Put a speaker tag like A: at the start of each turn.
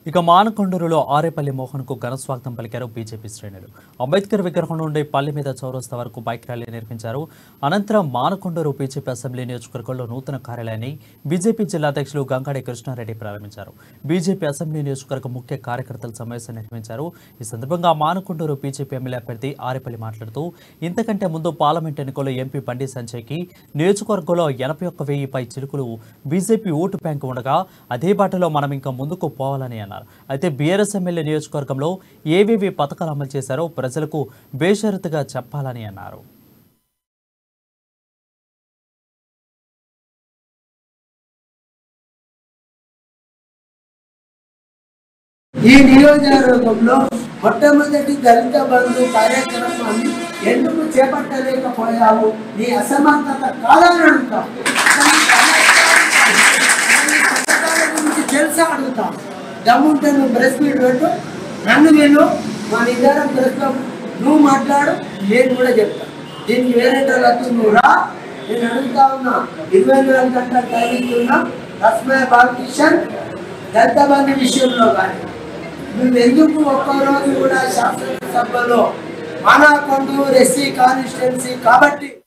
A: ఇక మానకొండూరులో ఆరేపల్లి మోహన్కు ఘన స్వాగతం పలికారు బీజేపీ శ్రేణులు అంబేద్కర్ విగ్రహం నుండి పల్లి మీద చౌరస్తా వరకు బైక్ ర్యాలీ నిర్వహించారు అనంతరం మానకొండూరు బీజేపీ అసెంబ్లీ నియోజకవర్గంలో నూతన కార్యాలయాన్ని బీజేపీ జిల్లా అధ్యక్షులు గంగాడి కృష్ణారెడ్డి ప్రారంభించారు బీజేపీ అసెంబ్లీ నియోజకవర్గ ముఖ్య కార్యకర్తల సమావేశం నిర్వహించారు ఈ సందర్భంగా మానకొండూరు బీజేపీ ఎమ్మెల్యే అభ్యర్థి ఆరేపల్లి మాట్లాడుతూ ఇంతకంటే ముందు పార్లమెంట్ ఎన్నికల్లో ఎంపీ బండి సంజయ్కి నియోజకవర్గంలో ఎనభై ఒక్క వెయ్యి పై చిలుకులు బీజేపీ ఓటు బ్యాంకు ఉండగా అదే బాటలో మనం ఇంకా ముందుకు పోవాలని అన్నారు అయితే బీఆర్ఎస్ ఎమ్మెల్యే నియోజకవర్గంలో ఏవేవి పథకాలు అమలు చేశారో ప్రజలకు బేషరతుగా చెప్పాలని అన్నారు
B: ఈ నియోజకవర్గంలో మొట్టమొదటి దళిత బంధు కార్యక్రమాన్ని ఎందుకు చేపట్టలేకపోయావు నీ అసమర్థత కాదని అడుగుతాం పథకాల గురించి తెలుసా అడుగుతాం దమ్ముంటే నువ్వు ప్రెస్ మీట్ పెట్టు నన్ను నేను మా నిజారం ప్రెస్ నువ్వు మాట్లాడు నేను కూడా చెప్తాను దీనికి వేరే వాళ్ళకి నువ్వు రా నేను అడుగుతా ఉన్నా ఇరవై నాలుగు గంటల టైమింగ్ ఉన్నా రస్మయ బాలకిషన్ దళిత బంధు విషయంలో కానీ నువ్వు ఎందుకు ఒక్కరోజు కూడా శాసనసభలో మన కొండూరు ఎస్సీ కాన్స్టిట్యున్సీ కాబట్టి